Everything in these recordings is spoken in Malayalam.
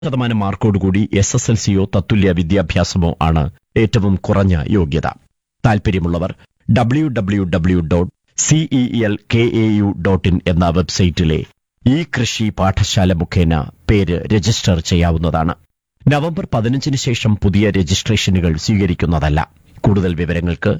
ശതമാനം മാർക്കോടുകൂടി എസ് എസ് എൽ സിയോ തത്തുല്യ വിദ്യാഭ്യാസമോ ആണ് ഏറ്റവും കുറഞ്ഞ യോഗ്യത താൽപര്യമുള്ളവർ W W W dot C E L K A U dot in എന്ന വെബ്സൈറ്റിലെ ഈ കൃഷി പാഠശാല മുഖേന പേര് രജിസ്റ്റർ ചെയ്യാവുന്നതാണ് നവംബർ പതിനഞ്ചിന് ശേഷം പുതിയ രജിസ്ട്രേഷനുകൾ സ്വീകരിക്കുന്നതല്ല കൂടുതൽ വിവരങ്ങൾക്ക്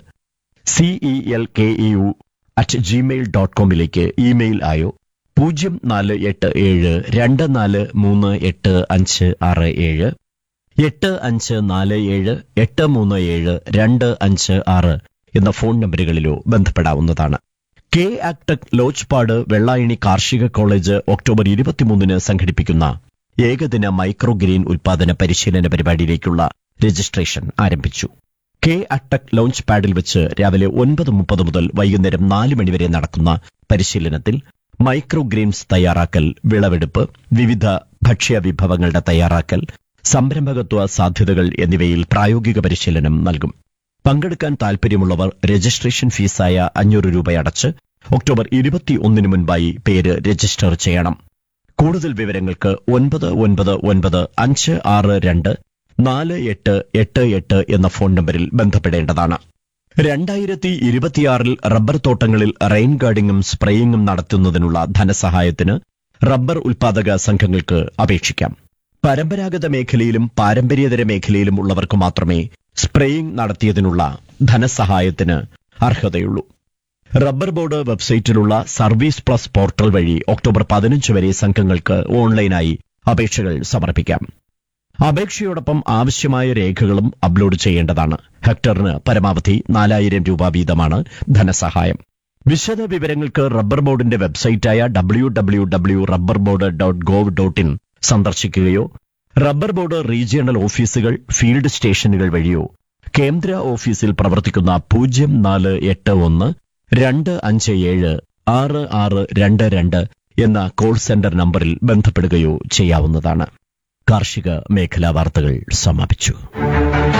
C E L K U at Gmail dot കോമിലേക്ക് ഇമെയിൽ ആയോ പൂജ്യം നാല് എട്ട് ഏഴ് രണ്ട് നാല് മൂന്ന് എട്ട് അഞ്ച് ആറ് ഏഴ് എട്ട് അഞ്ച് നാല് ഏഴ് എട്ട് മൂന്ന് ഏഴ് രണ്ട് അഞ്ച് ആറ് എന്ന ഫോൺ നമ്പറുകളിലോ ബന്ധപ്പെടാവുന്നതാണ് കെ ആക്ടക് ലോജ്പാട് വെള്ളായണി കാർഷിക കോളേജ് ഒക്ടോബർ ഇരുപത്തിമൂന്നിന് സംഘടിപ്പിക്കുന്ന ഏകദിന മൈക്രോ ഗ്രീൻ ഉൽപാദന പരിശീലന പരിപാടിയിലേക്കുള്ള രജിസ്ട്രേഷൻ ആരംഭിച്ചു കെ അട്ടക് ലോഞ്ച് പാഡിൽ വെച്ച് രാവിലെ ഒൻപത് മുപ്പത് മുതൽ വൈകുന്നേരം നാല് മണിവരെ നടക്കുന്ന പരിശീലനത്തിൽ മൈക്രോ ഗ്രീൻസ് തയ്യാറാക്കൽ വിളവെടുപ്പ് വിവിധ ഭക്ഷ്യ വിഭവങ്ങളുടെ തയ്യാറാക്കൽ സംരംഭകത്വ സാധ്യതകൾ എന്നിവയിൽ പ്രായോഗിക പരിശീലനം നൽകും പങ്കെടുക്കാൻ താൽപര്യമുള്ളവർ രജിസ്ട്രേഷൻ ഫീസായ അഞ്ഞൂറ് രൂപയടച്ച് ഒക്ടോബർ ഇരുപത്തിയൊന്നിന് മുൻപായി പേര് രജിസ്റ്റർ ചെയ്യണം കൂടുതൽ വിവരങ്ങൾക്ക് ഒൻപത് ഒൻപത് ഒൻപത് അഞ്ച് ആറ് രണ്ട് നാല് എട്ട് എട്ട് എട്ട് എന്ന ഫോൺ നമ്പറിൽ ബന്ധപ്പെടേണ്ടതാണ് രണ്ടായിരത്തി ഇരുപത്തിയാറിൽ റബ്ബർ തോട്ടങ്ങളിൽ റെയിൻ ഗാർഡിങ്ങും സ്പ്രേയിങ്ങും നടത്തുന്നതിനുള്ള ധനസഹായത്തിന് റബ്ബർ ഉൽപാദക സംഘങ്ങൾക്ക് അപേക്ഷിക്കാം പരമ്പരാഗത മേഖലയിലും പാരമ്പര്യേതര മേഖലയിലും ഉള്ളവർക്ക് മാത്രമേ സ്പ്രേയിംഗ് നടത്തിയതിനുള്ള ധനസഹായത്തിന് അർഹതയുള്ളൂ റബ്ബർ ബോർഡ് വെബ്സൈറ്റിലുള്ള സർവീസ് പ്ലസ് പോർട്ടൽ വഴി ഒക്ടോബർ പതിനഞ്ച് വരെ സംഘങ്ങൾക്ക് ഓൺലൈനായി അപേക്ഷകൾ സമർപ്പിക്കാം അപേക്ഷയോടൊപ്പം ആവശ്യമായ രേഖകളും അപ്ലോഡ് ചെയ്യേണ്ടതാണ് ഹെക്ടറിന് പരമാവധി നാലായിരം രൂപ വീതമാണ് ധനസഹായം വിശദ വിവരങ്ങൾക്ക് റബ്ബർ ബോർഡിന്റെ വെബ്സൈറ്റായ W W W rubber board dot gov dot in സന്ദർശിക്കുകയോ റബ്ബർ ബോർഡ് റീജിയണൽ ഓഫീസുകൾ ഫീൽഡ് സ്റ്റേഷനുകൾ വഴിയോ കേന്ദ്ര ഓഫീസിൽ പ്രവർത്തിക്കുന്ന പൂജ്യം നാല് എട്ട് ഒന്ന് രണ്ട് അഞ്ച് ഏഴ് ആറ് ആറ് രണ്ട് രണ്ട് എന്ന കോൾ സെന്റർ നമ്പറിൽ ബന്ധപ്പെടുകയോ ചെയ്യാവുന്നതാണ് കാർഷിക മേഖലാ വാർത്തകൾ സമാപിച്ചു